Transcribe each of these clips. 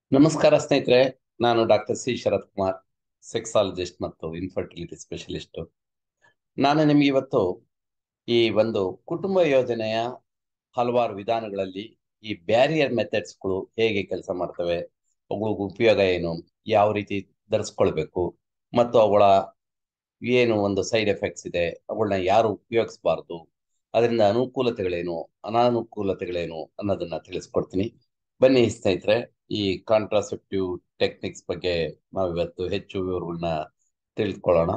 ನಮಸ್ಕಾರ ಸ್ನೇಹಿತರೆ ನಾನು doctor C Sharath Kumar sexologist ಮತ್ತು ಇನ್ಫರ್ಟಿಲಿಟಿ ಸ್ಪೆಷಲಿಸ್ಟ್ ನಾನು ನಿಮಗೆ ಇವತ್ತು ಈ ಒಂದು ಕುಟುಂಬ ಯೋಜನೆಯ ಹಲವಾರು ವಿಧಾನಗಳಲ್ಲಿ ಈ ಬ್ಯಾರಿಯರ್ ಮೆಥಡ್ಸ್ಗಳು ಹೇಗೆ ಕೆಲಸ ಮಾಡ್ತವೆ ಅವುಗಳಿಗೆ ಉಪಯೋಗ ಏನು ಯಾವ ರೀತಿ ಧರಿಸ್ಕೊಳ್ಬೇಕು ಮತ್ತು ಅವುಗಳ ಏನು ಒಂದು ಸೈಡ್ ಎಫೆಕ್ಟ್ಸ್ ಇದೆ ಅವುಗಳನ್ನ ಯಾರು ಉಪಯೋಗಿಸಬಾರ್ದು ಅದರಿಂದ ಅನುಕೂಲತೆಗಳೇನು ಅನಾನುಕೂಲತೆಗಳೇನು ಅನ್ನೋದನ್ನ ತಿಳಿಸ್ಕೊಡ್ತೀನಿ ಬನ್ನಿ ಸ್ನೇಹಿತರೆ ಈ ಕಾಂಟ್ರಾಸೆಪ್ಟಿವ್ ಟೆಕ್ನಿಕ್ಸ್ ಬಗ್ಗೆ ನಾವು ಇವತ್ತು ಹೆಚ್ಚು ವಿವರಗಳನ್ನ ತಿಳ್ಕೊಳ್ಳೋಣ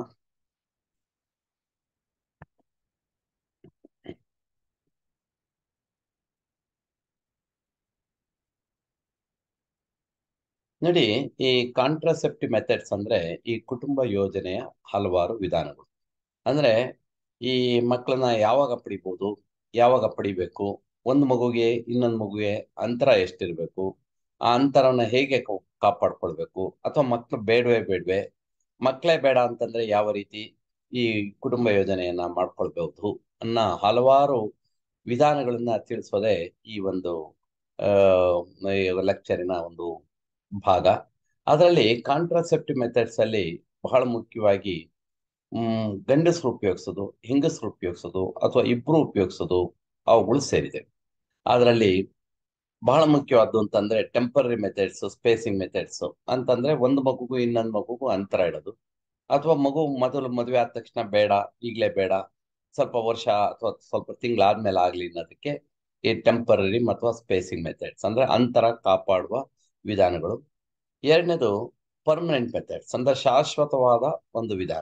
ನೋಡಿ ಈ ಕಾಂಟ್ರಾಸೆಪ್ಟಿವ್ ಮೆಥಡ್ಸ್ ಅಂದ್ರೆ ಈ ಕುಟುಂಬ ಯೋಜನೆಯ ಹಲವಾರು ವಿಧಾನಗಳು ಅಂದ್ರೆ ಈ ಮಕ್ಕಳನ್ನ ಯಾವಾಗ ಪಡಿಬಹುದು ಯಾವಾಗ ಪಡಿಬೇಕು ಒಂದು ಮಗುಗೆ ಇನ್ನೊಂದು ಮಗುಗೆ ಅಂತರ ಎಷ್ಟಿರ್ಬೇಕು ಆ ಅಂತರವನ್ನ ಹೇಗೆ ಕಾಪಾಡ್ಕೊಳ್ಬೇಕು ಅಥವಾ ಮಕ್ಳು ಬೇಡವೇ ಬೇಡವೆ ಮಕ್ಕಳೇ ಬೇಡ ಅಂತಂದ್ರೆ ಯಾವ ರೀತಿ ಈ ಕುಟುಂಬ ಯೋಜನೆಯನ್ನ ಮಾಡ್ಕೊಳ್ಬಹುದು ಅನ್ನೋ ಹಲವಾರು ವಿಧಾನಗಳನ್ನ ತಿಳಿಸೋದೇ ಈ ಒಂದು ಲೆಕ್ಚರಿನ ಒಂದು ಭಾಗ ಅದರಲ್ಲಿ ಕಾಂಟ್ರಾಸೆಪ್ಟಿವ್ ಮೆಥಡ್ಸ್ ಅಲ್ಲಿ ಬಹಳ ಮುಖ್ಯವಾಗಿ ಹ್ಮ್ ಗಂಡಸರು ಉಪಯೋಗಿಸೋದು ಹೆಂಗಸರು ಉಪಯೋಗಿಸೋದು ಅಥವಾ ಇಬ್ರು ಉಪಯೋಗಿಸೋದು ಅವುಗಳು ಸೇರಿದೆ ಅದರಲ್ಲಿ ಬಹಳ ಮುಖ್ಯವಾದ್ದು ಅಂತಂದ್ರೆ ಟೆಂಪರರಿ ಮೆಥಡ್ಸ್ ಸ್ಪೇಸಿಂಗ್ ಮೆಥಡ್ಸ್ ಅಂತಂದ್ರೆ ಒಂದು ಮಗುಗೂ ಇನ್ನೊಂದು ಮಗುಗೂ ಅಂತರ ಇಡೋದು ಅಥವಾ ಮಗು ಮೊದಲು ಮದುವೆ ಆದ ತಕ್ಷಣ ಬೇಡ ಈಗಲೇ ಬೇಡ ಸ್ವಲ್ಪ ವರ್ಷ ಅಥವಾ ಸ್ವಲ್ಪ ತಿಂಗಳಾದ್ಮೇಲೆ ಆಗ್ಲಿ ಅನ್ನೋದಕ್ಕೆ ಈ ಟೆಂಪರರಿ ಅಥವಾ ಸ್ಪೇಸಿಂಗ್ ಮೆಥಡ್ಸ್ ಅಂದ್ರೆ ಅಂತರ ಕಾಪಾಡುವ ವಿಧಾನಗಳು ಎರಡನೇದು ಪರ್ಮನೆಂಟ್ ಮೆಥಡ್ಸ್ ಅಂದ್ರೆ ಶಾಶ್ವತವಾದ ಒಂದು ವಿಧಾನ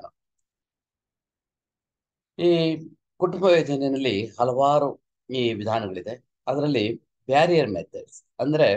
ಈ ಕುಟುಂಬ ಯೋಜನೆಯಲ್ಲಿ ಹಲವಾರು ಈ ವಿಧಾನಗಳಿದೆ ಅದರಲ್ಲಿ ಬ್ಯಾರಿಯರ್ ಮೆಥಡ್ಸ್ ಅಂದ್ರೆ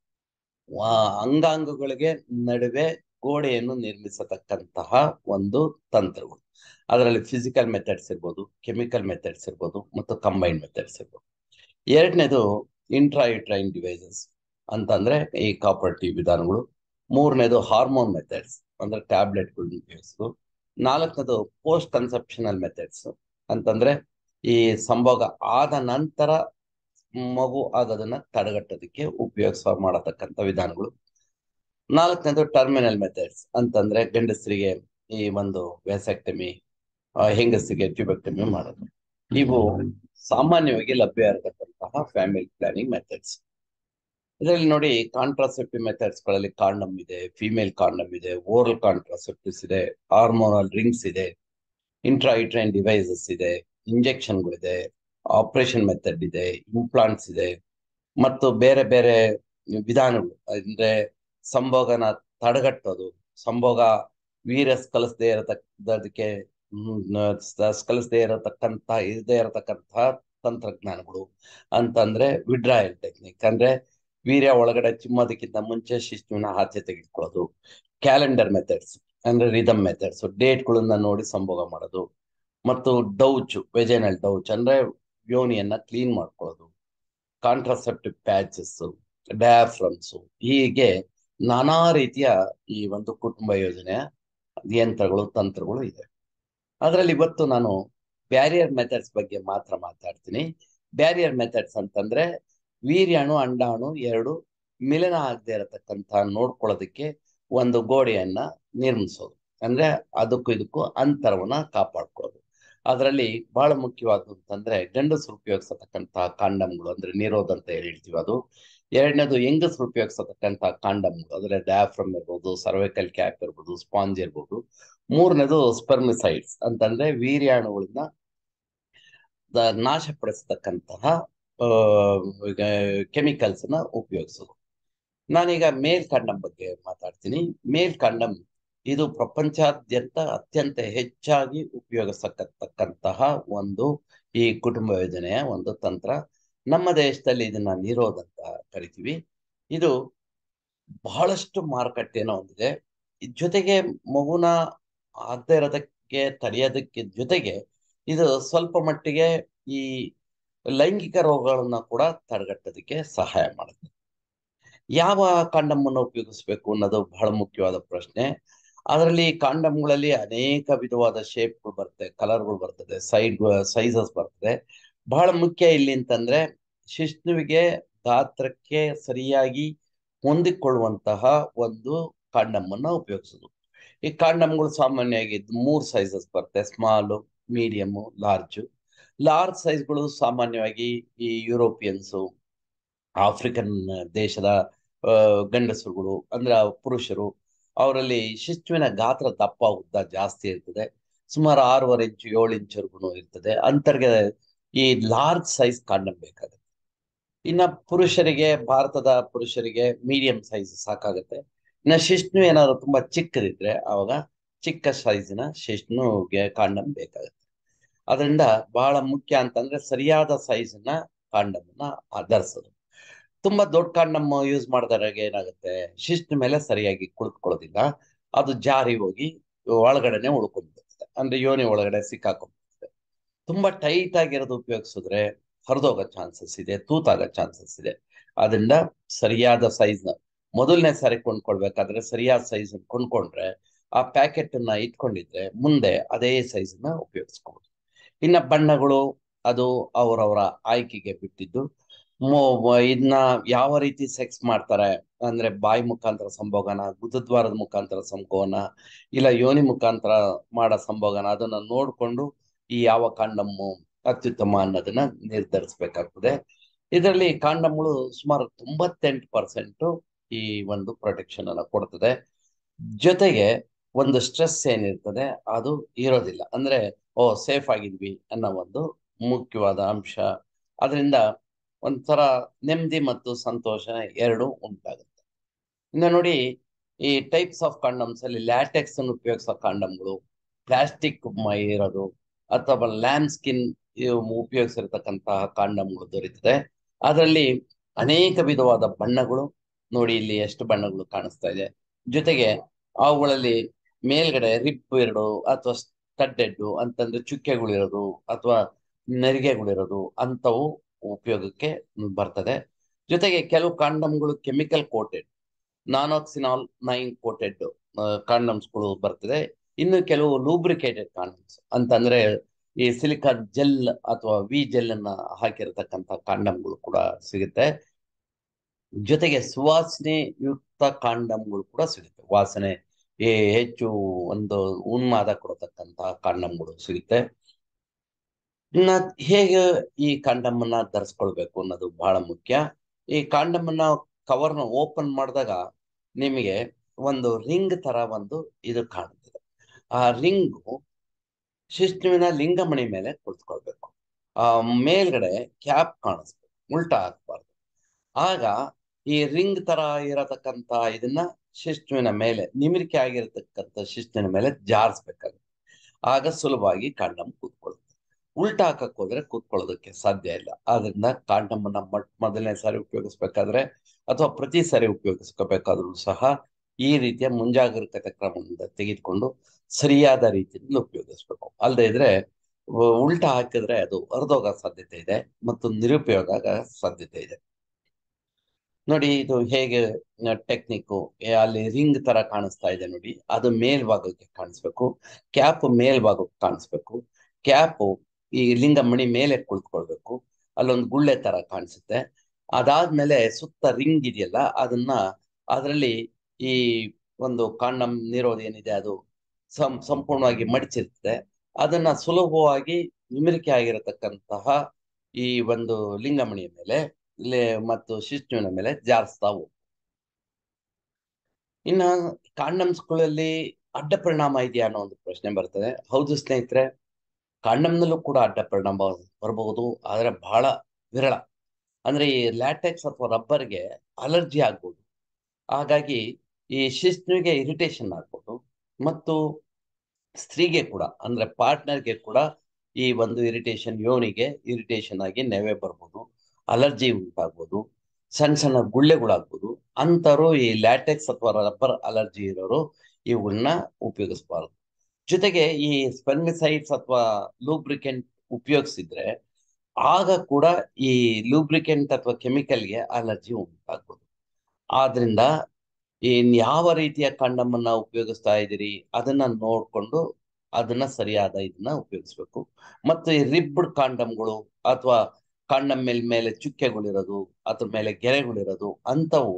ಅಂಗಾಂಗಗಳಿಗೆ ನಡುವೆ ಗೋಡೆಯನ್ನು ನಿರ್ಮಿಸತಕ್ಕಂತಹ ಒಂದು ತಂತ್ರಗಳು ಅದರಲ್ಲಿ ಫಿಸಿಕಲ್ ಮೆಥಡ್ಸ್ ಇರ್ಬೋದು ಕೆಮಿಕಲ್ ಮೆಥಡ್ಸ್ ಇರ್ಬೋದು ಮತ್ತು ಕಂಬೈನ್ಡ್ ಮೆಥಡ್ಸ್ ಇರ್ಬೋದು ಎರಡನೇದು ಇಂಟ್ರಾಯುಟ್ರೈನ್ ಡಿವೈಸಸ್ ಅಂತಂದ್ರೆ ಈ ಕಾಪರ್ಟಿವ್ ವಿಧಾನಗಳು ಮೂರನೇದು ಹಾರ್ಮೋನ್ ಮೆಥಡ್ಸ್ ಅಂದ್ರೆ ಟ್ಯಾಬ್ಲೆಟ್ಗಳನ್ನ ಉಪಯೋಗಿಸೋದು ನಾಲ್ಕನೇದು ಪೋಸ್ಟ್ ಕನ್ಸೆಪ್ಷನಲ್ ಮೆಥಡ್ಸ್ ಅಂತಂದ್ರೆ ಈ ಸಂಭೋಗ ಆದ ನಂತರ ಮಗು ಆಗೋದನ್ನ ತಡೆಗಟ್ಟೋದಕ್ಕೆ ಉಪಯೋಗಿಸ ಮಾಡತಕ್ಕಂಥ ವಿಧಾನಗಳು ನಾಲ್ಕನೇದು ಟರ್ಮಿನಲ್ ಮೆಥಡ್ಸ್ ಅಂತಂದ್ರೆ ಗಂಡಸರಿಗೆ ಈ ಒಂದು ವ್ಯಾಸೆಕ್ಟಮಿ ಹೆಂಗಸರಿಗೆ ಟ್ಯೂಬೆಕ್ಟಮಿ ಮಾಡೋದು ಇವು ಸಾಮಾನ್ಯವಾಗಿ ಲಭ್ಯ ಇರತಕ್ಕಂತಹ ಫ್ಯಾಮಿಲಿ ಪ್ಲಾನಿಂಗ್ ಮೆಥಡ್ಸ್ ಇದರಲ್ಲಿ ನೋಡಿ ಕಾಂಟ್ರಾಸೆಪ್ಟಿವ್ ಮೆಥಡ್ಸ್ ಗಳಲ್ಲಿ ಕಾಂಡಮ್ ಇದೆ ಫಿಮೇಲ್ ಕಾಂಡಮ್ ಇದೆ ಓರಲ್ ಕಾಂಟ್ರಾಸೆಪ್ಟಿವ್ಸ್ ಇದೆ ಹಾರ್ಮೋನಲ್ ರಿಂಗ್ಸ್ ಇದೆ ಇಂಟ್ರಾಯಿಟ್ರೈನ್ ಡಿವೈಸಸ್ ಇದೆ ಇಂಜೆಕ್ಷನ್ಗಳಿದೆ ಆಪರೇಷನ್ ಮೆಥಡ್ ಇದೆ ಇಂಪ್ಲಾಂಟ್ಸ್ ಇದೆ ಮತ್ತು ಬೇರೆ ಬೇರೆ ವಿಧಾನಗಳು ಅಂದ್ರೆ ಸಂಭೋಗನ ತಡೆಗಟ್ಟೋದು ಸಂಭೋಗ ವೀರಸ್ ಕಲಿಸದೇ ಇರತಕ್ಕದಕ್ಕೆ ಕಲಿಸದೇ ಇರತಕ್ಕಂತ ಇರದೇ ಇರತಕ್ಕಂತಹ ತಂತ್ರಜ್ಞಾನಗಳು ಅಂತಂದ್ರೆ ವಿಡ್ರಾಯಲ್ ಟೆಕ್ನಿಕ್ ಅಂದ್ರೆ ವೀರ್ಯ ಒಳಗಡೆ ಚಿಮ್ಮೋದಕ್ಕಿಂತ ಮುಂಚೆ ಶಿಶುವಿನ ಆಚೆ ತೆಗೆದುಕೊಳ್ಳೋದು ಕ್ಯಾಲೆಂಡರ್ ಮೆಥಡ್ಸ್ ಅಂದ್ರೆ ರಿದಮ್ ಮೆಥಡ್ಸ್ ಡೇಟ್ಗಳನ್ನ ನೋಡಿ ಸಂಭೋಗ ಮಾಡೋದು ಮತ್ತು ಡೌಚ್ ವೆಜೆನಲ್ ಡೌಚ್ ಅಂದ್ರೆ ಯೋನಿಯನ್ನ ಕ್ಲೀನ್ ಮಾಡ್ಕೊಳ್ಳೋದು ಕಾಂಟ್ರಾಸೆಪ್ಟಿವ್ ಪ್ಯಾಚಸ್ ಡಯಾಫ್ರಮ್ಸ್ ಹೀಗೆ ನಾನಾ ರೀತಿಯ ಈ ಒಂದು ಕುಟುಂಬ ಯೋಜನೆಯ ಯಂತ್ರಗಳು ತಂತ್ರಗಳು ಇದೆ ಅದರಲ್ಲಿ ಇವತ್ತು ನಾನು ಬ್ಯಾರಿಯರ್ ಮೆಥಡ್ಸ್ ಬಗ್ಗೆ ಮಾತ್ರ ಮಾತಾಡ್ತೀನಿ ಬ್ಯಾರಿಯರ್ ಮೆಥಡ್ಸ್ ಅಂತಂದ್ರೆ ವೀರ್ಯಾಣು ಅಂಡಾಣು ಎರಡು ಮಿಲನ ಆಗದೆ ಇರತಕ್ಕಂತ ನೋಡ್ಕೊಳ್ಳೋದಕ್ಕೆ ಒಂದು ಗೋಡೆಯನ್ನ ನಿರ್ಮಿಸೋದು ಅಂದ್ರೆ ಅದಕ್ಕೂ ಇದಕ್ಕೂ ಅಂತರವನ್ನ ಕಾಪಾಡ್ಕೊಳ್ಳೋದು ಅದರಲ್ಲಿ ಬಹಳ ಮುಖ್ಯವಾದ್ದು ಅಂತಂದ್ರೆ ಗಂಡಸರು ಉಪಯೋಗಿಸತಕ್ಕಂತಹ ಕಾಂಡಮ್ಗಳು ಅಂದ್ರೆ ನಿರೋಧ ಅಂತ ಹೇಳ್ತೀವಿ ಅದು ಎರಡನೇದು ಹೆಂಗಸರು ಉಪಯೋಗಿಸತಕ್ಕಂತಹ ಕಾಂಡಮ್ಗಳು ಅಂದ್ರೆ ಡಯಾಫ್ರಮ್ ಇರ್ಬೋದು ಸರ್ವೈಕಲ್ ಕ್ಯಾಪ್ ಇರ್ಬೋದು ಸ್ಪಾಂಜ್ ಇರ್ಬೋದು ಮೂರನೇದು ಸ್ಪರ್ಮಿಸೈಡ್ಸ್ ಅಂತಂದ್ರೆ ವೀರ್ಯಾಣುಗಳನ್ನ ನಾಶಪಡಿಸತಕ್ಕಂತಹ ಕೆಮಿಕಲ್ಸ್ ನ ಉಪಯೋಗಿಸೋದು ನಾನೀಗ ಮೇಲ್ ಕಾಂಡಮ್ ಬಗ್ಗೆ ಮಾತಾಡ್ತೀನಿ ಮೇಲ್ ಕಾಂಡಮ್ ಇದು ಪ್ರಪಂಚಾದ್ಯಂತ ಅತ್ಯಂತ ಹೆಚ್ಚಾಗಿ ಉಪಯೋಗಿಸತಕ್ಕಂತಹ ಒಂದು ಈ ಕುಟುಂಬ ಯೋಜನೆಯ ಒಂದು ತಂತ್ರ ನಮ್ಮ ದೇಶದಲ್ಲಿ ಇದನ್ನ ನಿರೋಧ ಅಂತ ಕರಿತೀವಿ ಇದು ಬಹಳಷ್ಟು ಮಾರುಕಟ್ಟೆನ ಹೊಂದಿದೆ ಜೊತೆಗೆ ಮಗುನ ಆಗದೆ ಇರೋದಕ್ಕೆ ತಡೆಯೋದಕ್ಕೆ ಜೊತೆಗೆ ಇದು ಸ್ವಲ್ಪ ಮಟ್ಟಿಗೆ ಈ ಲೈಂಗಿಕ ರೋಗಗಳನ್ನ ಕೂಡ ತಡೆಗಟ್ಟೋದಕ್ಕೆ ಸಹಾಯ ಮಾಡುತ್ತೆ ಯಾವ ಕಾಂಡಮ್ ಅನ್ನು ಉಪಯೋಗಿಸ್ಬೇಕು ಅನ್ನೋದು ಬಹಳ ಮುಖ್ಯವಾದ ಪ್ರಶ್ನೆ ಅದರಲ್ಲಿ ಕಾಂಡಮ್ಗಳಲ್ಲಿ ಅನೇಕ ವಿಧವಾದ ಶೇಪ್ಗಳು ಬರ್ತದೆ ಕಲರ್ಗಳು ಬರ್ತದೆ ಸೈಡ್ ಸೈಜಸ್ ಬರ್ತದೆ ಬಹಳ ಮುಖ್ಯ ಇಲ್ಲಿ ಅಂತಂದ್ರೆ ಶಿಶುವಿಗೆ ಗಾತ್ರಕ್ಕೆ ಸರಿಯಾಗಿ ಹೊಂದಿಕೊಳ್ಳುವಂತಹ ಒಂದು ಕಾಂಡಮ್ ಅನ್ನ ಉಪಯೋಗಿಸೋದು ಈ ಕಾಂಡಮ್ಗಳು ಸಾಮಾನ್ಯವಾಗಿ ಮೂರು ಸೈಜಸ್ ಬರುತ್ತೆ ಸ್ಮಾಲು ಮೀಡಿಯಮ್ ಲಾರ್ಜ್ ಲಾರ್ಜ್ ಸೈಜ್ಗಳು ಸಾಮಾನ್ಯವಾಗಿ ಈ ಯುರೋಪಿಯನ್ಸು ಆಫ್ರಿಕನ್ ದೇಶದ ಗಂಡಸರುಗಳು ಅಂದ್ರೆ ಪುರುಷರು ಅವರಲ್ಲಿ ಶಿಶುವಿನ ಗಾತ್ರ ದಪ್ಪ ಉದ್ದ ಜಾಸ್ತಿ ಇರ್ತದೆ ಸುಮಾರು ಆರೂವರೆ ಇಂಚು ಏಳು ಇಂಚುವರೆಗೂ ಇರ್ತದೆ ಅಂತರ್ಗೆ ಈ ಲಾರ್ಜ್ ಸೈಜ್ ಕಾಂಡಮ್ ಬೇಕಾಗುತ್ತೆ ಇನ್ನ ಪುರುಷರಿಗೆ ಭಾರತದ ಪುರುಷರಿಗೆ ಮೀಡಿಯಂ ಸೈಜ್ ಸಾಕಾಗುತ್ತೆ ಇನ್ನ ಶಿಶ್ನು ಏನಾದ್ರು ತುಂಬಾ ಚಿಕ್ಕದಿದ್ರೆ ಅವಾಗ ಚಿಕ್ಕ ಸೈಜಿನ ಶಿಶ್ನುಗೆ ಕಾಂಡಮ್ ಬೇಕಾಗುತ್ತೆ ಅದರಿಂದ ಬಹಳ ಮುಖ್ಯ ಅಂತಂದ್ರೆ ಸರಿಯಾದ ಸೈಜ್ನ ಕಾಂಡಮ್ನ ಧರಿಸೋದು ತುಂಬಾ ದೊಡ್ಡ ಕಾಂಡಮ್ ಯೂಸ್ ಮಾಡಿದಾಗ ಏನಾಗುತ್ತೆ ಶಿಸ್ತು ಮೇಲೆ ಸರಿಯಾಗಿ ಕುಳಿತುಕೊಳ್ಳೋದಿಲ್ಲ ಅದು ಜಾರಿ ಹೋಗಿ ಒಳಗಡೆನೆ ಉಳ್ಕೊಂಡ್ಬಿಡುತ್ತೆ ಅಂದ್ರೆ ಯೋನಿ ಒಳಗಡೆ ಸಿಕ್ಕಾಕೊಂಡ್ಬಿಡುತ್ತೆ ತುಂಬಾ ಟೈಟ್ ಆಗಿರೋದು ಉಪಯೋಗಿಸಿದ್ರೆ ಹರಿದೋಗೋ ಚಾನ್ಸಸ್ ಇದೆ ತೂತಾಗೋ ಚಾನ್ಸಸ್ ಇದೆ ಅದರಿಂದ ಸರಿಯಾದ ಸೈಜ್ನ ಮೊದಲನೇ ಸಾರಿ ಕೊಂಡ್ಕೊಳ್ಬೇಕಾದ್ರೆ ಸರಿಯಾದ ಸೈಜ್ ಕೊಂಡ್ಕೊಂಡ್ರೆ ಆ ಪ್ಯಾಕೆಟ್ ಅನ್ನ ಇಟ್ಕೊಂಡಿದ್ರೆ ಮುಂದೆ ಅದೇ ಸೈಜ್ನ ಉಪಯೋಗಿಸ್ಕೋಬಹುದು ಇನ್ನ ಬಣ್ಣಗಳು ಅದು ಅವರವರ ಆಯ್ಕೆಗೆ ಬಿಟ್ಟಿದ್ದು ಇದನ್ನ ಯಾವ ರೀತಿ ಸೆಕ್ಸ್ ಮಾಡ್ತಾರೆ ಅಂದ್ರೆ ಬಾಯಿ ಮುಖಾಂತರ ಸಂಭೋಗನ ಗುದದ್ವಾರದ ಮುಖಾಂತರ ಸಂಭೋಗನ ಇಲ್ಲ ಯೋನಿ ಮುಖಾಂತರ ಮಾಡೋ ಸಂಭೋಗನ ಅದನ್ನ ನೋಡ್ಕೊಂಡು ಈ ಯಾವ ಕಾಂಡಮ್ಮು ಅತ್ಯುತ್ತಮ ಅನ್ನೋದನ್ನ ನಿರ್ಧರಿಸಬೇಕಾಗ್ತದೆ ಇದರಲ್ಲಿ ಕಾಂಡಮ್ಗಳು ಸುಮಾರು ತೊಂಬತ್ತೆಂಟು ಪರ್ಸೆಂಟ್ ಈ ಒಂದು ಪ್ರೊಟೆಕ್ಷನ್ ಅನ್ನ ಕೊಡ್ತದೆ ಜೊತೆಗೆ ಒಂದು ಸ್ಟ್ರೆಸ್ ಏನಿರ್ತದೆ ಅದು ಇರೋದಿಲ್ಲ ಅಂದ್ರೆ ಓ ಸೇಫ್ ಆಗಿದ್ವಿ ಅನ್ನೋ ಒಂದು ಮುಖ್ಯವಾದ ಅಂಶ ಅದರಿಂದ ಒಂಥರ ನೆಮ್ಮದಿ ಮತ್ತು ಸಂತೋಷ ಎರಡು ಉಂಟಾಗುತ್ತೆ ಇನ್ನು ನೋಡಿ ಈ ಟೈಪ್ಸ್ ಆಫ್ ಕಾಂಡಮ್ಸ್ ಅಲ್ಲಿ ಲ್ಯಾಟೆಕ್ಸ್ ಅನ್ನು ಉಪಯೋಗಿಸೋ ಕಾಂಡಮ್ಗಳು ಪ್ಲಾಸ್ಟಿಕ್ ಇರೋದು ಅಥವಾ ಲ್ಯಾಮ್ ಸ್ಕಿನ್ ಉಪಯೋಗಿಸಿರ್ತಕ್ಕಂತಹ ಕಾಂಡಮ್ಗಳು ದೊರೀತದೆ ಅದರಲ್ಲಿ ಅನೇಕ ವಿಧವಾದ ಬಣ್ಣಗಳು ನೋಡಿ ಇಲ್ಲಿ ಎಷ್ಟು ಬಣ್ಣಗಳು ಕಾಣಿಸ್ತಾ ಇದೆ ಜೊತೆಗೆ ಅವುಗಳಲ್ಲಿ ಮೇಲ್ಗಡೆ ರಿಪ್ ಎರಡು ಅಥವಾ ಸ್ಟಡ್ಡೆಡ್ ಅಂತಂದ್ರೆ ಚುಕ್ಕೆಗಳಿರೋದು ಅಥವಾ ನೆರಿಗೆಗಳಿರೋದು ಅಂತವು ಉಪಯೋಗಕ್ಕೆ ಬರ್ತದೆ ಜೊತೆಗೆ ಕೆಲವು ಕಾಂಡಮ್ಗಳು chemical coated nonoxynol nine coated ಕಾಂಡಮ್ಸ್ಗಳು ಬರ್ತದೆ ಇನ್ನು ಕೆಲವು ಲೂಬ್ರಿಕೇಟೆಡ್ ಕಾಂಡಮ್ಸ್ ಅಂತಂದ್ರೆ ಈ ಸಿಲಿಕಾನ್ ಜೆಲ್ ಅಥವಾ ವಿ ಜೆಲ್ ಅನ್ನ ಹಾಕಿರತಕ್ಕಂತ ಕಾಂಡಮ್ಗಳು ಕೂಡ ಸಿಗುತ್ತೆ ಜೊತೆಗೆ ಸುವಾಸನೆ ಯುಕ್ತ ಕಾಂಡಮ್ಗಳು ಕೂಡ ಸಿಗುತ್ತೆ ವಾಸನೆ ಹೆಚ್ಚು ಒಂದು ಉನ್ಮಾದ ಕೊಡತಕ್ಕಂತಹ ಕಾಂಡಮ್ಗಳು ಸಿಗುತ್ತೆ ಇನ್ನ ಹೇಗೆ ಈ ಕಾಂಡಮ್ ಅನ್ನ ಧರಿಸ್ಕೊಳ್ಬೇಕು ಅನ್ನೋದು ಬಹಳ ಮುಖ್ಯ ಈ ಕಾಂಡಮ್ ಅನ್ನ ಕವರ್ನ ಓಪನ್ ಮಾಡಿದಾಗ ನಿಮಗೆ ಒಂದು ರಿಂಗ್ ತರ ಒಂದು ಇದು ಕಾಣುತ್ತದೆ ಆ ರಿಂಗು ಶಿಷ್ಣುವಿನ ಲಿಂಗಮಣಿ ಮೇಲೆ ಕುಳಿತುಕೊಳ್ಬೇಕು ಆ ಮೇಲ್ಗಡೆ ಕ್ಯಾಪ್ ಕಾಣಿಸ್ಬೇಕು ಉಲ್ಟಾ ಹಾಕ್ಬಾರ್ದು ಆಗ ಈ ರಿಂಗ್ ತರ ಇರತಕ್ಕಂತ ಇದನ್ನ ಶಿಷ್ಣುವಿನ ಮೇಲೆ ನಿಮಿರಿಕೆ ಆಗಿರತಕ್ಕಂತ ಶಿಷ್ಣುವಿನ ಮೇಲೆ ಜಾರಿಸ್ಬೇಕಾಗುತ್ತೆ ಆಗ ಸುಲಭವಾಗಿ ಕಾಂಡಮ್ ಕೂತ್ಕೊಳ್ಳುತ್ತೆ ಉಲ್ಟಾ ಹಾಕಕ್ ಹೋದ್ರೆ ಕೂತ್ಕೊಳ್ಳೋದಕ್ಕೆ ಸಾಧ್ಯ ಇಲ್ಲ ಆದ್ರಿಂದ ಕಾಂಡಮ್ ಅನ್ನ ಮೊದಲನೇ ಸಾರಿ ಉಪಯೋಗಿಸ್ಬೇಕಾದ್ರೆ ಅಥವಾ ಪ್ರತಿ ಸಾರಿ ಉಪಯೋಗಿಸ್ಕೋಬೇಕಾದ್ರೂ ಸಹ ಈ ರೀತಿಯ ಮುಂಜಾಗ್ರತೆ ಕ್ರಮದಿಂದ ತೆಗೆದುಕೊಂಡು ಸರಿಯಾದ ರೀತಿಯಲ್ಲಿ ಉಪಯೋಗಿಸ್ಬೇಕು ಅಲ್ಲದೆ ಇದ್ರೆ ಉಲ್ಟಾ ಹಾಕಿದ್ರೆ ಅದು ಹರಿದೋಗೋ ಸಾಧ್ಯತೆ ಇದೆ ಮತ್ತು ನಿರುಪಯೋಗ ಆಗೋ ಸಾಧ್ಯತೆ ಇದೆ ನೋಡಿ ಇದು ಹೇಗೆ ಟೆಕ್ನಿಕ್ ಅಲ್ಲಿ ರಿಂಗ್ ತರ ಕಾಣಿಸ್ತಾ ಇದೆ ನೋಡಿ ಅದು ಮೇಲ್ಭಾಗಕ್ಕೆ ಕಾಣಿಸ್ಬೇಕು ಕ್ಯಾಪ್ ಮೇಲ್ಭಾಗಕ್ಕೆ ಕಾಣಿಸ್ಬೇಕು ಕ್ಯಾಪ್ ಈ ಲಿಂಗಮಣಿ ಮೇಲೆ ಕುಳಿತುಕೊಳ್ಬೇಕು ಅಲ್ಲೊಂದು ಗುಳ್ಳೆ ತರ ಕಾಣಿಸುತ್ತೆ ಅದಾದ್ಮೇಲೆ ಸುತ್ತ ರಿಂಗ್ ಇದೆಯಲ್ಲ ಅದನ್ನ ಅದರಲ್ಲಿ ಈ ಒಂದು ಕಾಂಡಮ್ ನೀರೋದು ಏನಿದೆ ಅದು ಸಂ ಸಂಪೂರ್ಣವಾಗಿ ಮಡಿಚಿರ್ತದೆ ಅದನ್ನ ಸುಲಭವಾಗಿ ನಿಮಿರಿಕೆ ಆಗಿರತಕ್ಕಂತಹ ಈ ಒಂದು ಲಿಂಗಮಣಿಯ ಮೇಲೆ ಮತ್ತು ಶಿಷ್ಣುವಿನ ಮೇಲೆ ಜಾರಿಸ್ತಾ ಹೋಗು ಇನ್ನ ಕಾಂಡಮ್ಸ್ಗಳಲ್ಲಿ ಅಡ್ಡ ಪರಿಣಾಮ ಇದೆಯಾ ಅನ್ನೋ ಒಂದು ಪ್ರಶ್ನೆ ಬರ್ತದೆ ಹೌದು ಸ್ನೇಹಿತರೆ ಕಾಂಡಮ್ನಲ್ಲೂ ಕೂಡ ಅಡ್ಡ ಪರಿಣಾಮ ಬರಬಹುದು ಆದ್ರೆ ಬಹಳ ವಿರಳ ಅಂದ್ರೆ ಈ ಲ್ಯಾಟೆಕ್ಸ್ ಅಥವಾ ರಬ್ಬರ್ಗೆ ಅಲರ್ಜಿ ಆಗ್ಬೋದು ಹಾಗಾಗಿ ಈ ಶಿಶ್ನುವಿಗೆ ಇರಿಟೇಷನ್ ಆಗ್ಬೋದು ಮತ್ತು ಸ್ತ್ರೀಗೆ ಕೂಡ ಅಂದ್ರೆ ಪಾರ್ಟ್ನರ್ಗೆ ಕೂಡ ಈ ಒಂದು ಇರಿಟೇಷನ್ ಯೋನಿಗೆ ಇರಿಟೇಷನ್ ಆಗಿ ನೆವೆ ಬರ್ಬೋದು ಅಲರ್ಜಿ ಉಂಟಾಗ್ಬೋದು ಸಣ್ಣ ಸಣ್ಣ ಗುಳ್ಳೆಗಳಾಗ್ಬೋದು ಅಂತರು ಈ ಲ್ಯಾಟೆಕ್ಸ್ ಅಥವಾ ರಬ್ಬರ್ ಅಲರ್ಜಿ ಇರೋರು ಇವುಗಳನ್ನ ಉಪಯೋಗಿಸಬಾರದು ಜೊತೆಗೆ ಈ ಸ್ಪೆರ್ಮಿಸೈಡ್ಸ್ ಅಥವಾ ಲೂಬ್ರಿಕೆಂಟ್ ಉಪಯೋಗಿಸಿದ್ರೆ ಆಗ ಕೂಡ ಈ ಲೂಬ್ರಿಕೆಂಟ್ ಅಥವಾ ಕೆಮಿಕಲ್ಗೆ ಅಲರ್ಜಿ ಉಂಟಾಗ್ಬೋದು ಆದ್ರಿಂದ ಇನ್ ಯಾವ ರೀತಿಯ ಕಾಂಡಮ್ ಅನ್ನ ಉಪಯೋಗಿಸ್ತಾ ಇದ್ದೀರಿ ಅದನ್ನ ನೋಡ್ಕೊಂಡು ಅದನ್ನ ಸರಿಯಾದ ಇದನ್ನ ಉಪಯೋಗಿಸ್ಬೇಕು ಮತ್ತು ಈ ರಿಬ್ಡ್ ಕಾಂಡಮ್ಗಳು ಅಥವಾ ಕಾಂಡಮ್ ಮೇಲ್ ಮೇಲೆ ಚುಕ್ಕೆಗಳಿರೋದು ಅದ್ರ ಮೇಲೆ ಗೆರೆಗಳಿರೋದು ಅಂಥವು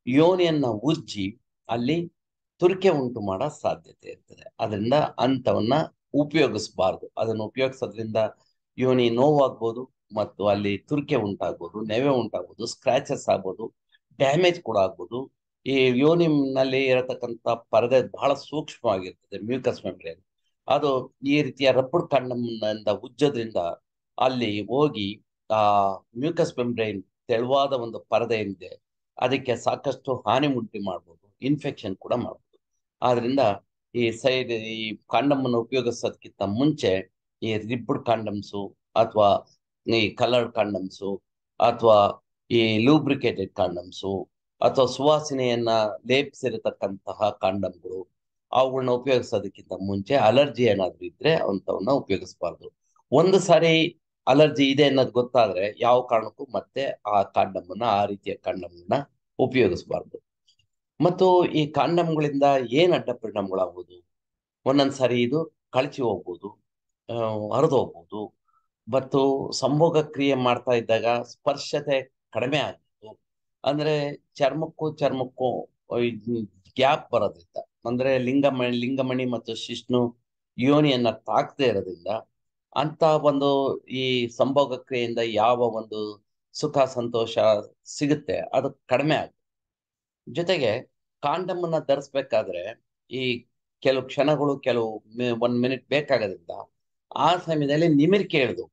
ಯೋನಿಯನ್ನ ಉಜ್ಜಿ ಅಲ್ಲಿ ತುರಿಕೆ ಉಂಟು ಮಾಡೋ ಸಾಧ್ಯತೆ ಇರ್ತದೆ ಅದರಿಂದ ಅಂಥವನ್ನ ಉಪಯೋಗಿಸಬಾರ್ದು ಅದನ್ನು ಉಪಯೋಗಿಸೋದ್ರಿಂದ ಯೋನಿ ನೋವಾಗ್ಬೋದು ಮತ್ತು ಅಲ್ಲಿ ತುರಿಕೆ ಉಂಟಾಗ್ಬೋದು ನೆವೆ ಉಂಟಾಗ್ಬೋದು ಸ್ಕ್ರಾಚಸ್ ಆಗ್ಬೋದು ಡ್ಯಾಮೇಜ್ ಕೂಡ ಆಗ್ಬೋದು ಈ ಯೋನಿನಲ್ಲಿ ಇರತಕ್ಕಂಥ ಪರದೆ ಬಹಳ ಸೂಕ್ಷ್ಮವಾಗಿರ್ತದೆ ಮ್ಯೂಕಸ್ ಮೆಂಬ್ರೇನ್ ಅದು ಈ ರೀತಿಯ ರಬ್ಬರ್ ಕಂಡಮ್ನಿಂದ ಉಜ್ಜೋದ್ರಿಂದ ಅಲ್ಲಿ ಹೋಗಿ ಆ ಮ್ಯೂಕಸ್ ಮೆಂಬ್ರೇನ್ ತೆಳುವಾದ ಒಂದು ಪರದೆ ಏನಿದೆ ಅದಕ್ಕೆ ಸಾಕಷ್ಟು ಹಾನಿ ಉಂಟು ಮಾಡ್ಬೋದು ಇನ್ಫೆಕ್ಷನ್ ಕೂಡ ಮಾಡ್ಬೋದು ಆದ್ರಿಂದ ಈ ಸೈಡ್ ಈ ಕಾಂಡಮ್ ಅನ್ನು ಉಪಯೋಗಿಸೋದಕ್ಕಿಂತ ಮುಂಚೆ ಈ ರಿಬ್ಬಡ್ ಕಾಂಡಮ್ಸು ಅಥವಾ ಈ ಕಲರ್ಡ್ ಕಾಂಡಮ್ಸು ಅಥವಾ ಈ ಲೂಬ್ರಿಕೇಟೆಡ್ ಕಾಂಡಮ್ಸು ಅಥವಾ ಸುವಾಸನೆಯನ್ನ ಲೇಪಿಸಿರತಕ್ಕಂತಹ ಕಾಂಡಮ್ಗಳು ಅವುಗಳನ್ನ ಉಪಯೋಗಿಸೋದಕ್ಕಿಂತ ಮುಂಚೆ ಅಲರ್ಜಿ ಏನಾದ್ರು ಇದ್ರೆ ಅಂತವನ್ನ ಉಪಯೋಗಿಸಬಾರ್ದು ಒಂದು ಸಾರಿ ಅಲರ್ಜಿ ಇದೆ ಅನ್ನೋದು ಗೊತ್ತಾದ್ರೆ ಯಾವ ಕಾರಣಕ್ಕೂ ಮತ್ತೆ ಆ ಕಾಂಡಮನ್ನ ಆ ರೀತಿಯ ಕಾಂಡಮ್ನ ಉಪಯೋಗಿಸಬಾರ್ದು ಮತ್ತು ಈ ಕಾಂಡಮ್ಗಳಿಂದ ಏನ್ ಅಡ್ಡ ಪರಿಣಾಮಗಳಾಗ್ಬೋದು ಒಂದೊಂದ್ಸಾರಿ ಇದು ಕಳಚಿ ಹೋಗ್ಬೋದು ಹರಿದು ಹೋಗ್ಬೋದು ಮತ್ತು ಸಂಭೋಗ ಕ್ರಿಯೆ ಮಾಡ್ತಾ ಇದ್ದಾಗ ಸ್ಪರ್ಶತೆ ಕಡಿಮೆ ಆಗ್ಬೋದು ಅಂದ್ರೆ ಚರ್ಮಕ್ಕೂ ಚರ್ಮಕ್ಕೂ ಗ್ಯಾಪ್ ಬರೋದ್ರಿಂದ ಅಂದ್ರೆ ಲಿಂಗಮಣಿ ಲಿಂಗಮಣಿ ಮತ್ತು ಶಿಷ್ಣು ಯೋನಿಯನ್ನ ತಾಕದೇ ಇರೋದ್ರಿಂದ ಅಂತ ಒಂದು ಈ ಸಂಭೋಗ ಕ್ರಿಯೆಯಿಂದ ಯಾವ ಒಂದು ಸುಖ ಸಂತೋಷ ಸಿಗುತ್ತೆ ಅದು ಕಡಿಮೆ ಆಗುತ್ತೆ ಜೊತೆಗೆ ಕಾಂಡಮ್ ಅನ್ನ ಧರಿಸ್ಬೇಕಾದ್ರೆ ಈ ಕೆಲವು ಕ್ಷಣಗಳು ಕೆಲವು ಒಂದ್ ಮಿನಿಟ್ ಬೇಕಾಗೋದ್ರಿಂದ ಆ ಸಮಯದಲ್ಲಿ ನಿಮಿರಿಕೆ ಇಳಿದು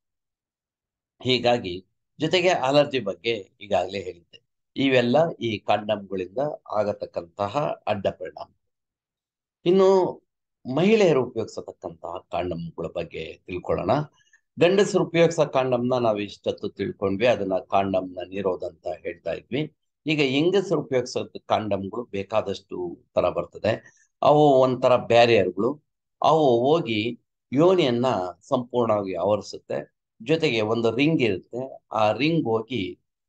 ಹೀಗಾಗಿ ಜೊತೆಗೆ ಅಲರ್ಜಿ ಬಗ್ಗೆ ಈಗಾಗಲೇ ಹೇಳಿದ್ದೆ ಇವೆಲ್ಲ ಈ ಕಾಂಡಮ್ಗಳಿಂದ ಆಗತಕ್ಕಂತಹ ಅಡ್ಡ ಪರಿಣಾಮ ಇನ್ನು ಮಹಿಳೆಯರು ಉಪಯೋಗಿಸತಕ್ಕಂತಹ ಕಾಂಡಮ್ಗಳ ಬಗ್ಗೆ ತಿಳ್ಕೊಳ್ಳೋಣ ಗಂಡಸರು ಉಪಯೋಗಿಸೋ ಕಾಂಡಮ್ನ ನಾವು ಇಷ್ಟೊತ್ತು ತಿಳ್ಕೊಂಡ್ವಿ ಅದನ್ನ ಕಾಂಡಮ್ನ ನಿರೋಧ ಅಂತ ಹೇಳ್ತಾ ಇದ್ವಿ ಈಗ ಹೆಂಗಸರು ಉಪಯೋಗಿಸೋ ಕಾಂಡಮ್ಗಳು ಬೇಕಾದಷ್ಟು ತರ ಬರ್ತದೆ ಅವು ಒಂಥರ ಬ್ಯಾರಿಯರ್ಗಳು ಅವು ಹೋಗಿ ಯೋನಿಯನ್ನ ಸಂಪೂರ್ಣವಾಗಿ ಆವರಿಸುತ್ತೆ ಜೊತೆಗೆ ಒಂದು ರಿಂಗ್ ಇರುತ್ತೆ ಆ ರಿಂಗ್ ಹೋಗಿ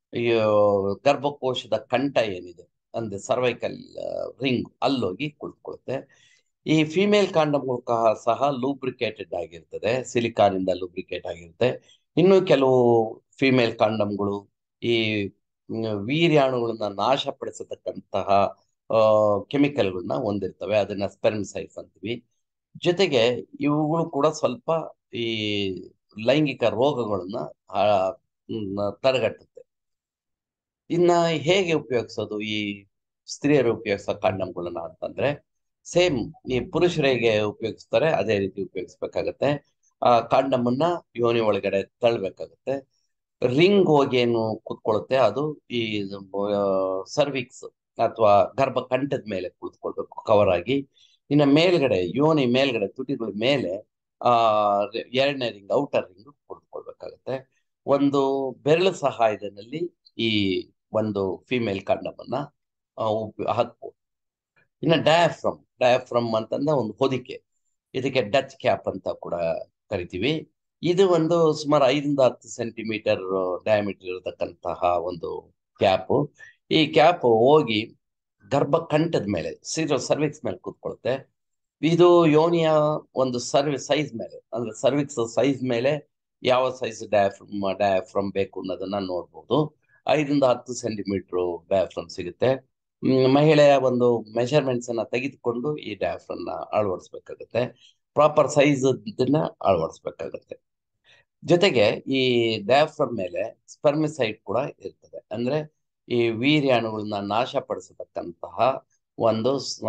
ಗರ್ಭಕೋಶದ ಕಂಠ ಏನಿದೆ ಅಂದ್ರೆ ಸರ್ವೈಕಲ್ ರಿಂಗ್ ಅಲ್ಲೋಗಿ ಕುಳಿತುಕೊಳ್ಳುತ್ತೆ ಈ ಫಿಮೇಲ್ ಕಾಂಡಮ್ಗಳು ಸಹ ಲೂಬ್ರಿಕೇಟೆಡ್ ಆಗಿರ್ತದೆ ಸಿಲಿಕಾನ್ ಇಂದ ಲೂಬ್ರಿಕೇಟ್ ಆಗಿರುತ್ತೆ ಇನ್ನು ಕೆಲವು ಫಿಮೇಲ್ ಕಾಂಡಮ್ಗಳು ಈ ವೀರ್ಯಾಣುಗಳನ್ನ ನಾಶಪಡಿಸತಕ್ಕಂತಹ ಕೆಮಿಕಲ್ಗಳನ್ನ ಹೊಂದಿರ್ತವೆ ಅದನ್ನ ಸ್ಪೆರ್ಮಿಸೈಡ್ಸ್ ಅಂತೀವಿ ಜೊತೆಗೆ ಇವುಗಳು ಕೂಡ ಸ್ವಲ್ಪ ಈ ಲೈಂಗಿಕ ರೋಗಗಳನ್ನ ತಡೆಗಟ್ಟುತ್ತೆ ಇನ್ನ ಹೇಗೆ ಉಪಯೋಗಿಸೋದು ಈ ಸ್ತ್ರೀಯರು ಉಪಯೋಗಿಸೋ ಕಾಂಡಮ್ಗಳನ್ನ ಅಂತಂದ್ರೆ ಸೇಮ್ ಈ ಪುರುಷರಿಗೆ ಉಪಯೋಗಿಸ್ತಾರೆ ಅದೇ ರೀತಿ ಉಪಯೋಗಿಸ್ಬೇಕಾಗತ್ತೆ ಆ ಕಾಂಡಮ್ ಅನ್ನ ಯೋನಿ ಒಳಗಡೆ ತಳ್ಬೇಕಾಗತ್ತೆ ರಿಂಗ್ ಹೋಗಿ ಏನು ಕುತ್ಕೊಳ್ಳುತ್ತೆ ಅದು ಈ ಸರ್ವಿಕ್ಸ್ ಅಥವಾ ಗರ್ಭ ಕಂಠದ ಮೇಲೆ ಕುಳಿತುಕೊಳ್ಬೇಕು ಕವರ್ ಆಗಿ ಇನ್ನು ಮೇಲ್ಗಡೆ ಯೋನಿ ಮೇಲ್ಗಡೆ ತುಟಿಗಳ ಮೇಲೆ ಆ ಎರಡನೇ ರಿಂಗ್ ಔಟರ್ ರಿಂಗ್ ಕುಳಿತುಕೊಳ್ಬೇಕಾಗತ್ತೆ ಒಂದು ಬೆರಳು ಸಹಾಯದಲ್ಲಿ ಈ ಒಂದು ಫಿಮೇಲ್ ಕಾಂಡಮ್ ಅನ್ನ ಹಾಕ್ಬೋದು ಇನ್ನು ಡಯಾಫ್ರಮ್ ಡಯಾಫ್ರಮ್ ಅಂತಂದ್ರೆ ಒಂದು ಹೊದಿಕೆ ಇದಕ್ಕೆ ಡಚ್ ಕ್ಯಾಪ್ ಅಂತ ಕೂಡ ಕರಿತೀವಿ ಇದು ಒಂದು ಸುಮಾರು ಐದರಿಂದ ಹತ್ತು ಸೆಂಟಿಮೀಟರ್ ಡಯಾಮೀಟರ್ ಇರತಕ್ಕಂತಹ ಒಂದು ಕ್ಯಾಪ್ ಈ ಕ್ಯಾಪ್ ಹೋಗಿ ಗರ್ಭ ಕಂಠದ ಮೇಲೆ ಸೀರೋ ಸರ್ವಿಕ್ಸ್ ಮೇಲೆ ಕೂತ್ಕೊಳ್ಳುತ್ತೆ ಇದು ಯೋನಿಯ ಒಂದು ಸರ್ವಿ ಸೈಜ್ ಮೇಲೆ ಅಂದ್ರೆ ಸರ್ವಿಕ್ಸ್ ಸೈಜ್ ಮೇಲೆ ಯಾವ ಸೈಜ್ ಡಯಾಫ್ರಮ್ ಡಯಾಫ್ರಮ್ ಬೇಕು ಅನ್ನೋದನ್ನ ನೋಡ್ಬೋದು ಐದರಿಂದ ಹತ್ತು ಸೆಂಟಿಮೀಟರ್ ಡಯಾಫ್ರಮ್ ಸಿಗುತ್ತೆ ಮಹಿಳೆಯ ಒಂದು ಮೆಷರ್ಮೆಂಟ್ಸ್ ಅನ್ನ ತೆಗೆದುಕೊಂಡು ಈ ಡಯಾಫ್ರಮ್ ನ ಅಳವಡಿಸ್ಬೇಕಾಗತ್ತೆ ಪ್ರಾಪರ್ ಸೈಜ್ ಇದನ್ನ ಅಳವಡಿಸ್ಬೇಕಾಗತ್ತೆ ಜೊತೆಗೆ ಈ ಡಯಾಫ್ರಮ್ ಮೇಲೆ ಸ್ಪರ್ಮಿಸೈಡ್ ಕೂಡ ಇರ್ತದೆ ಅಂದ್ರೆ ಈ ವೀರ್ಯಾಣುಗಳನ್ನ ನಾಶಪಡಿಸತಕ್ಕಂತಹ ಒಂದು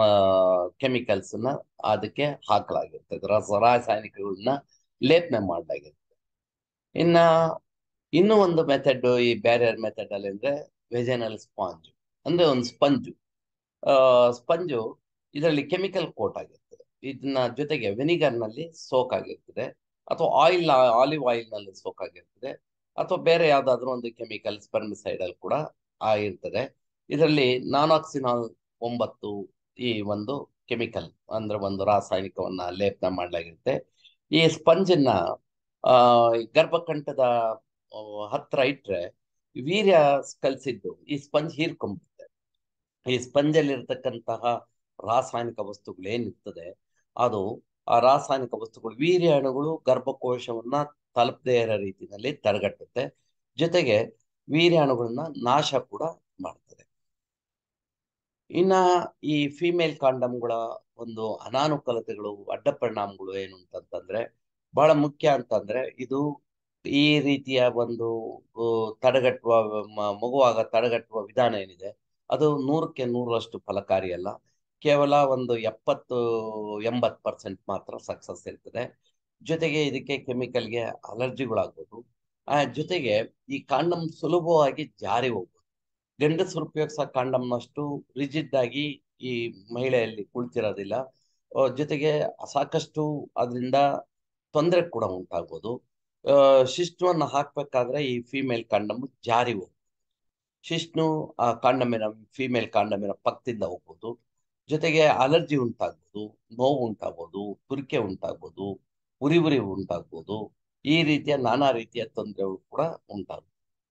ಕೆಮಿಕಲ್ಸ್ ನ ಅದಕ್ಕೆ ಹಾಕಲಾಗಿರ್ತದೆ ರಸ ರಾಸಾಯನಿಕಗಳನ್ನ ಲೇಪನೆ ಮಾಡಲಾಗಿರ್ತದೆ ಇನ್ನ ಇನ್ನೂ ಒಂದು ಮೆಥಡ್ ಈ ಬ್ಯಾರಿಯರ್ ಮೆಥಡ್ ಅಲ್ಲಿ ಅಂದ್ರೆ ವೆಜನಲ್ ಸ್ಪಾಂಜ್ ಅಂದ್ರೆ ಒಂದು ಸ್ಪಂಜು ಸ್ಪಂಜು ಇದರಲ್ಲಿ ಕೆಮಿಕಲ್ ಕೋಟ್ ಆಗಿರ್ತದೆ ಇದನ್ನ ಜೊತೆಗೆ ವಿನಿಗರ್ ನಲ್ಲಿ ಸೋಕ್ ಆಗಿರ್ತದೆ ಅಥವಾ ಆಯಿಲ್ ಆಲಿವ್ ಆಯಿಲ್ ನಲ್ಲಿ ಸೋಕ್ ಆಗಿರ್ತದೆ ಅಥವಾ ಬೇರೆ ಯಾವ್ದಾದ್ರು ಒಂದು ಕೆಮಿಕಲ್ ಸ್ಪರ್ಮಿಸೈಡ್ ಅಲ್ಲಿ ಕೂಡ ಆಗಿರ್ತದೆ ಇದರಲ್ಲಿ ನಾನಾಕ್ಸಿನಾಲ್ ಒಂಬತ್ತು ಈ ಒಂದು ಕೆಮಿಕಲ್ ಅಂದ್ರೆ ಒಂದು ರಾಸಾಯನಿಕವನ್ನ ಲೇಪನ ಮಾಡಲಾಗಿರುತ್ತೆ ಈ ಸ್ಪಂಜನ್ನ ಆ ಗರ್ಭಕಂಠದ ಹತ್ರ ಇಟ್ರೆ ವೀರ್ಯ ಕಲ್ಸಿದ್ದು ಈ ಸ್ಪಂಜ್ ಹೀರ್ಕೊಂಡ್ಬಿಡುತ್ತೆ ಈ ಸ್ಪಂಜಲ್ಲಿ ಇರತಕ್ಕಂತಹ ರಾಸಾಯನಿಕ ವಸ್ತುಗಳು ಏನಿರ್ತದೆ ಅದು ಆ ರಾಸಾಯನಿಕ ವಸ್ತುಗಳು ವೀರ್ಯಾಣುಗಳು ಗರ್ಭಕೋಶವನ್ನ ತಲುಪದೇ ಇರೋ ರೀತಿಯಲ್ಲಿ ತಡೆಗಟ್ಟುತ್ತೆ ಜೊತೆಗೆ ವೀರ್ಯಾಣುಗಳನ್ನ ನಾಶ ಕೂಡ ಮಾಡ್ತದೆ ಇನ್ನ ಈ ಫಿಮೇಲ್ ಕಾಂಡಮ್ಗಳ ಒಂದು ಅನಾನುಕೂಲತೆಗಳು ಅಡ್ಡ ಪರಿಣಾಮಗಳು ಏನು ಅಂತಂತಂದ್ರೆ ಬಹಳ ಮುಖ್ಯ ಅಂತಂದ್ರೆ ಇದು ಈ ರೀತಿಯ ಒಂದು ಆ, ತಡೆಗಟ್ಟುವ ಮ- ಮಗುವಾಗ ತಡೆಗಟ್ಟುವ ವಿಧಾನ ಏನಿದೆ ಅದು ನೂರಕ್ಕೆ ನೂರರಷ್ಟು ಫಲಕಾರಿ ಅಲ್ಲ ಕೇವಲ ಒಂದು ಎಪ್ಪತ್ತು ಎಂಬತ್ತು ಪರ್ಸೆಂಟ್ ಮಾತ್ರ ಸಕ್ಸಸ್ ಇರ್ತದೆ ಜೊತೆಗೆ ಇದಕ್ಕೆ ಕೆಮಿಕಲ್ಗೆ ಅಲರ್ಜಿಗಳಾಗ್ಬೋದು ಆ ಜೊತೆಗೆ ಈ ಕಾಂಡಮ್ ಸುಲಭವಾಗಿ ಜಾರಿ ಹೋಗ್ಬೋದು ಗಂಡಸರು ಉಪಯೋಗಿಸೋ ಕಾಂಡಮ್ನಷ್ಟು ರಿಜಿಡ್ ಆಗಿ ಈ ಮಹಿಳೆಯಲ್ಲಿ ಕುಳಿತಿರೋದಿಲ್ಲ ಆ, ಜೊತೆಗೆ ಸಾಕಷ್ಟು ಅದರಿಂದ ತೊಂದರೆ ಕೂಡ ಉಂಟಾಗ್ಬೋದು ಆ, ಶಿಶ್ನವನ್ನು ಹಾಕ್ಬೇಕಾದ್ರೆ ಈ ಫಿಮೇಲ್ ಕಾಂಡಮ್ ಜಾರಿ ಹೋಗ್ಬೋದು ಶಿಶ್ನು ಆ ಕಾಂಡಮಿನ ಫಿಮೇಲ್ ಕಾಂಡಮಿನ ಪಕ್ಕದಿಂದ ಹೋಗ್ಬೋದು ಜೊತೆಗೆ ಅಲರ್ಜಿ ಉಂಟಾಗ್ಬೋದು ನೋವು ಉಂಟಾಗ್ಬೋದು ತುರಿಕೆ ಉಂಟಾಗ್ಬೋದು ಉರಿ ಉರಿ ಉಂಟಾಗ್ಬೋದು ಈ ರೀತಿಯ ನಾನಾ ರೀತಿಯ ತೊಂದರೆಗಳು ಕೂಡ ಉಂಟಾಗ್ಬೋದು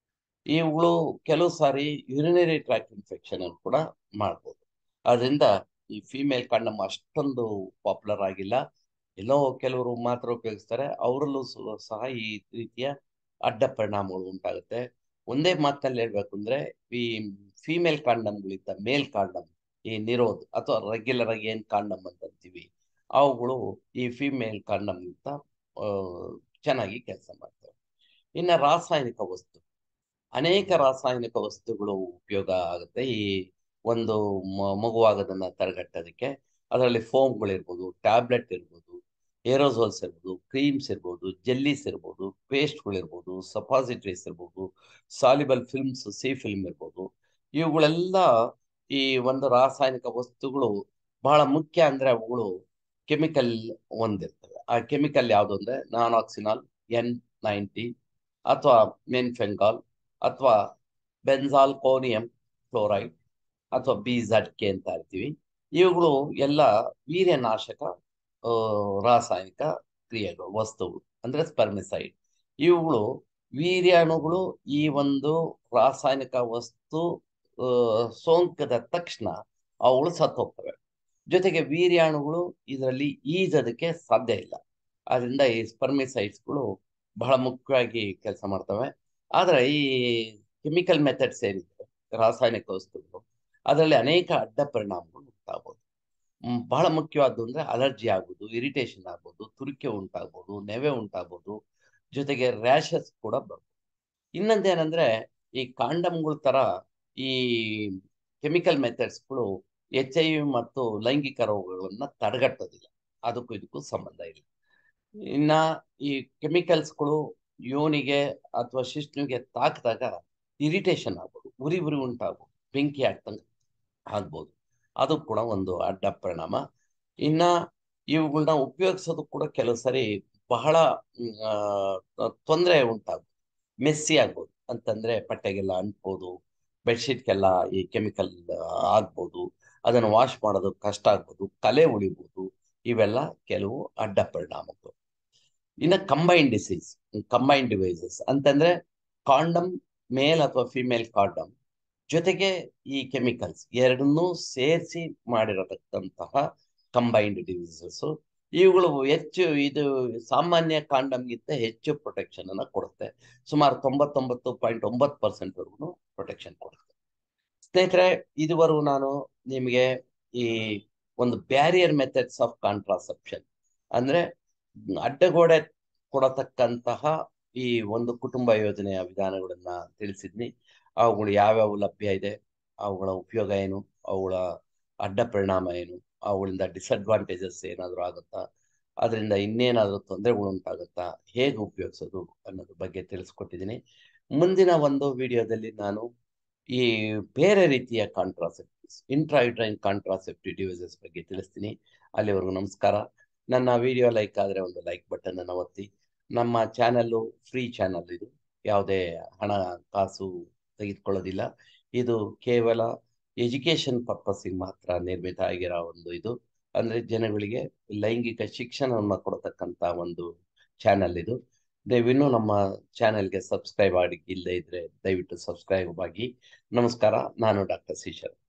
ಇವುಗಳು ಕೆಲವು ಸಾರಿ ಯುರಿನರಿ ಟ್ರ್ಯಾಕ್ ಇನ್ಫೆಕ್ಷನ್ ಅನ್ನು ಕೂಡ ಮಾಡ್ಬೋದು ಅದರಿಂದ ಈ ಫಿಮೇಲ್ ಕಾಂಡಮ್ ಅಷ್ಟೊಂದು ಪಾಪ್ಯುಲರ್ ಆಗಿಲ್ಲ ಎಲ್ಲೋ ಕೆಲವರು ಮಾತ್ರ ಉಪಯೋಗಿಸ್ತಾರೆ ಅವರಲ್ಲೂ ಸು- ಸಹ ಈ ರೀತಿಯ ಅಡ್ಡ ಪರಿಣಾಮಗಳು ಉಂಟಾಗುತ್ತೆ ಒಂದೇ ಮಾತಿನಲ್ಲಿ ಹೇಳ್ಬೇಕು ಅಂದ್ರೆ ಈ ಫಿಮೇಲ್ ಕಾಂಡಮ್ಗಳಿಂದ ಮೇಲ್ ಕಾಂಡಮ್ ಈ ನಿರೋಧ್ ಅಥವಾ ರೆಗ್ಯುಲರ್ ಆಗಿ ಏನ್ ಕಾಂಡಮ್ ಅಂತ ಅಂತೀವಿ ಅವುಗಳು ಈ ಫಿಮೇಲ್ ಕಾಂಡಮ್ಗಿಂತ ಆ, ಚೆನ್ನಾಗಿ ಕೆಲಸ ಮಾಡ್ತವೆ ಇನ್ನು ರಾಸಾಯನಿಕ ವಸ್ತು ಅನೇಕ ರಾಸಾಯನಿಕ ವಸ್ತುಗಳು ಉಪಯೋಗ ಆಗುತ್ತೆ ಈ ಒಂದು ಮ- ಮಗುವಾಗೋದನ್ನ ತಡೆಗಟ್ಟೋದಕ್ಕೆ ಅದರಲ್ಲಿ ಫೋಮ್ಗಳಿರ್ಬೋದು ಟ್ಯಾಬ್ಲೆಟ್ ಇರ್ಬೋದು ಏರೋಸೋಲ್ಸ್ ಇರ್ಬೋದು ಕ್ರೀಮ್ಸ್ ಇರ್ಬೋದು ಜೆಲ್ಲಿಸ್ ಇರ್ಬೋದು ಪೇಸ್ಟ್ಗಳಿರ್ಬೋದು ಸಪಾಸಿಟ್ರೀಸ್ ಇರ್ಬೋದು ಸಾಲಿಬಲ್ ಫಿಲ್ಮ್ಸ್ ಸಿ ಫಿಲ್ಮ್ ಇರ್ಬೋದು ಇವುಗಳೆಲ್ಲ ಈ ಒಂದು ರಾಸಾಯನಿಕ ವಸ್ತುಗಳು ಬಹಳ ಮುಖ್ಯ ಅಂದ್ರೆ ಅವುಗಳು ಕೆಮಿಕಲ್ ಹೊಂದಿರ್ತವೆ ಆ ಕೆಮಿಕಲ್ ಯಾವುದು ಅಂದ್ರೆ ನಾನಾಕ್ಸಿನಾಲ್ ಎನ್ ನೈಂಟಿ ಅಥವಾ ಮೆನ್ಫೆಂಗಾಲ್ ಅಥವಾ ಬೆನ್ಸಾಲ್ ಕೋನಿಯಂ ಕ್ಲೋರೈಡ್ ಅಥವಾ ಬಿಝಡ್ ಕೆ ಅಂತ ಹೇಳ್ತೀವಿ ಇವುಗಳು ಎಲ್ಲ ವೀರ್ಯನಾಶಕ ಆ, ರಾಸಾಯನಿಕ ಕ್ರಿಯೆಗಳು ವಸ್ತುಗಳು ಅಂದ್ರೆ ಸ್ಪರ್ಮಿಸೈಡ್ ಇವುಗಳು ವೀರ್ಯಾಣುಗಳು ಈ ಒಂದು ರಾಸಾಯನಿಕ ವಸ್ತು ಆ, ಸೋಂಕದ ತಕ್ಷಣ ಅವುಗಳು ಸತ್ತೋಗ್ತವೆ ಜೊತೆಗೆ ವೀರ್ಯಾಣುಗಳು ಇದರಲ್ಲಿ ಈಜೋದಕ್ಕೆ ಸಾಧ್ಯ ಇಲ್ಲ ಆದ್ರಿಂದ ಈ ಸ್ಪರ್ಮಿಸೈಡ್ಸ್ಗಳು ಬಹಳ ಮುಖ್ಯವಾಗಿ ಕೆಲಸ ಮಾಡ್ತವೆ ಆದ್ರೆ ಈ ಕೆಮಿಕಲ್ ಮೆಥಡ್ಸ್ ಏನಿದೆ ರಾಸಾಯನಿಕ ವಸ್ತುಗಳು ಅದರಲ್ಲಿ ಅನೇಕ ಅಡ್ಡ ಪರಿಣಾಮಗಳು ಉಂಟಾಗ್ಬೋದು ಹ್ಮ್, ಬಹಳ ಮುಖ್ಯವಾದ್ದು ಅಂದ್ರೆ ಅಲರ್ಜಿ ಆಗ್ಬೋದು ಇರಿಟೇಷನ್ ಆಗ್ಬೋದು ತುರಿಕೆ ಉಂಟಾಗ್ಬೋದು ನೆವೆ ಉಂಟಾಗ್ಬೋದು ಜೊತೆಗೆ ರ್ಯಾಷಸ್ ಕೂಡ ಬರ್ಬೋದು ಇನ್ನೊಂದೇನಂದ್ರೆ ಈ ಕಾಂಡಮ್ಗಳ ತರ ಈ ಕೆಮಿಕಲ್ ಮೆಥಡ್ಸ್ಗಳು ಎಚ್ ಐ ವಿ ಮತ್ತು ಲೈಂಗಿಕ ರೋಗಗಳನ್ನ ತಡೆಗಟ್ಟೋದಿಲ್ಲ ಅದಕ್ಕೂ ಇದಕ್ಕೂ ಸಂಬಂಧ ಇಲ್ಲ ಇನ್ನ ಈ ಕೆಮಿಕಲ್ಸ್ಗಳು ಯೋನಿಗೆ ಅಥವಾ ಶಿಶ್ನುಗೆ ತಾಕಿದಾಗ ಇರಿಟೇಷನ್ ಆಗ್ಬೋದು ಉರಿ ಉರಿ ಉಂಟಾಗ್ಬೋದು ಬೆಂಕಿ ಆಗ್ತಂಗೆ ಆಗ್ಬೋದು ಅದು ಕೂಡ ಒಂದು ಅಡ್ಡ ಪರಿಣಾಮ ಇನ್ನ ಇವುಗಳನ್ನ ಉಪಯೋಗಿಸೋದು ಕೂಡ ಕೆಲವು ಸರಿ ಬಹಳ ತೊಂದರೆ ಉಂಟಾಗ್ಬೋದು ಮೆಸ್ಸಿ ಆಗ್ಬೋದು ಅಂತಂದ್ರೆ ಬಟ್ಟೆಗೆಲ್ಲ ಅಂಟ್ಬೋದು ಬೆಡ್ಶೀಟ್ಗೆಲ್ಲ ಈ ಕೆಮಿಕಲ್ ಆಗ್ಬೋದು ಅದನ್ನು ವಾಶ್ ಮಾಡೋದು ಕಷ್ಟ ಆಗ್ಬೋದು ಕಲೆ ಉಳಿಬೋದು ಇವೆಲ್ಲ ಕೆಲವು ಅಡ್ಡ ಪರಿಣಾಮಗಳು ಇನ್ನು ಕಂಬೈನ್ ಡಿಸೀಸ್ ಕಂಬೈನ್ ಡಿವೈಸಸ್ ಅಂತಂದ್ರೆ ಕಾಂಡಮ್ ಮೇಲ್ ಅಥವಾ ಫಿಮೇಲ್ ಕಾಂಡಮ್ ಜೊತೆಗೆ ಈ ಕೆಮಿಕಲ್ಸ್ ಎರಡನ್ನೂ ಸೇರಿಸಿ ಮಾಡಿರತಕ್ಕಂತಹ ಕಂಬೈನ್ಡ್ ಡಿಸೀಸಸ್ ಇವುಗಳು ಹೆಚ್ಚು ಇದು ಸಾಮಾನ್ಯ ಕಾಂಡಮ್ಗಿಂತ ಹೆಚ್ಚು ಪ್ರೊಟೆಕ್ಷನ್ ಅನ್ನ ಕೊಡುತ್ತೆ ಸುಮಾರು ತೊಂಬತ್ತೊಂಬತ್ತು ಪಾಯಿಂಟ್ ಒಂಬತ್ತು ಪರ್ಸೆಂಟ್ ವರ್ಗು ಪ್ರೊಟೆಕ್ಷನ್ ಕೊಡುತ್ತೆ ಸ್ನೇಹಿತರೆ ಇದುವರೆಗೂ ನಾನು ನಿಮಗೆ ಈ ಒಂದು ಬ್ಯಾರಿಯರ್ ಮೆಥಡ್ಸ್ ಆಫ್ ಕಾಂಟ್ರಾಸೆಪ್ಷನ್ ಅಂದ್ರೆ ಅಡ್ಡಗೋಡೆ ಕೊಡತಕ್ಕಂತಹ ಈ ಒಂದು ಕುಟುಂಬ ಯೋಜನೆಯ ವಿಧಾನಗಳನ್ನ ತಿಳಿಸಿದ್ನಿ ಅವುಗಳು ಯಾವ್ಯಾವ ಲಭ್ಯ ಇದೆ ಅವುಗಳ ಉಪಯೋಗ ಏನು ಅವುಗಳ ಅಡ್ಡ ಪರಿಣಾಮ ಏನು ಅವುಗಳಿಂದ ಡಿಸಡ್ವಾಂಟೇಜಸ್ ಏನಾದರೂ ಆಗುತ್ತಾ ಅದರಿಂದ ಇನ್ನೇನಾದರೂ ತೊಂದರೆಗಳು ಉಂಟಾಗುತ್ತಾ ಹೇಗೆ ಉಪಯೋಗಿಸೋದು ಅನ್ನೋದ್ರ ಬಗ್ಗೆ ತಿಳಿಸ್ಕೊಟ್ಟಿದ್ದೀನಿ ಮುಂದಿನ ಒಂದು ವಿಡಿಯೋದಲ್ಲಿ ನಾನು ಈ ಬೇರೆ ರೀತಿಯ ಕಾಂಟ್ರಾಸೆಪ್ಟಿವ್ಸ್ ಇಂಟ್ರಾಯುಟ್ರೈನ್ ಕಾಂಟ್ರಾಸೆಪ್ಟಿವ್ ಡಿವೈಸಸ್ ಬಗ್ಗೆ ತಿಳಿಸ್ತೀನಿ ಅಲ್ಲಿವರೆಗೂ ನಮಸ್ಕಾರ ನನ್ನ ವಿಡಿಯೋ ಲೈಕ್ ಆದರೆ ಒಂದು ಲೈಕ್ ಬಟನ್ ಅನ್ನು ಒತ್ತಿ ನಮ್ಮ ಚಾನಲ್ಲು ಫ್ರೀ ಚಾನಲ್ ಇದು ಯಾವುದೇ ಹಣ ಕಾಸು ತೆಗೆದುಕೊಳ್ಳೋದಿಲ್ಲ ಇದು ಕೇವಲ ಎಜುಕೇಶನ್ ಪರ್ಪಸ್ಸಿಗೆ ಮಾತ್ರ ನಿರ್ಮಿತ ಆಗಿರೋ ಒಂದು ಇದು ಅಂದ್ರೆ ಜನಗಳಿಗೆ ಲೈಂಗಿಕ ಶಿಕ್ಷಣವನ್ನು ಕೊಡತಕ್ಕಂತ ಒಂದು ಚಾನಲ್ ಇದು ದಯವಿನ್ನೂ ನಮ್ಮ ಚಾನೆಲ್ಗೆ ಸಬ್ಸ್ಕ್ರೈಬ್ ಆಗಿ ಇಲ್ಲದೆ ಇದ್ರೆ ದಯವಿಟ್ಟು ಸಬ್ಸ್ಕ್ರೈಬ್ ಆಗಿ ನಮಸ್ಕಾರ ನಾನು ಡಾಕ್ಟರ್ ಶ್ರೀಶರ್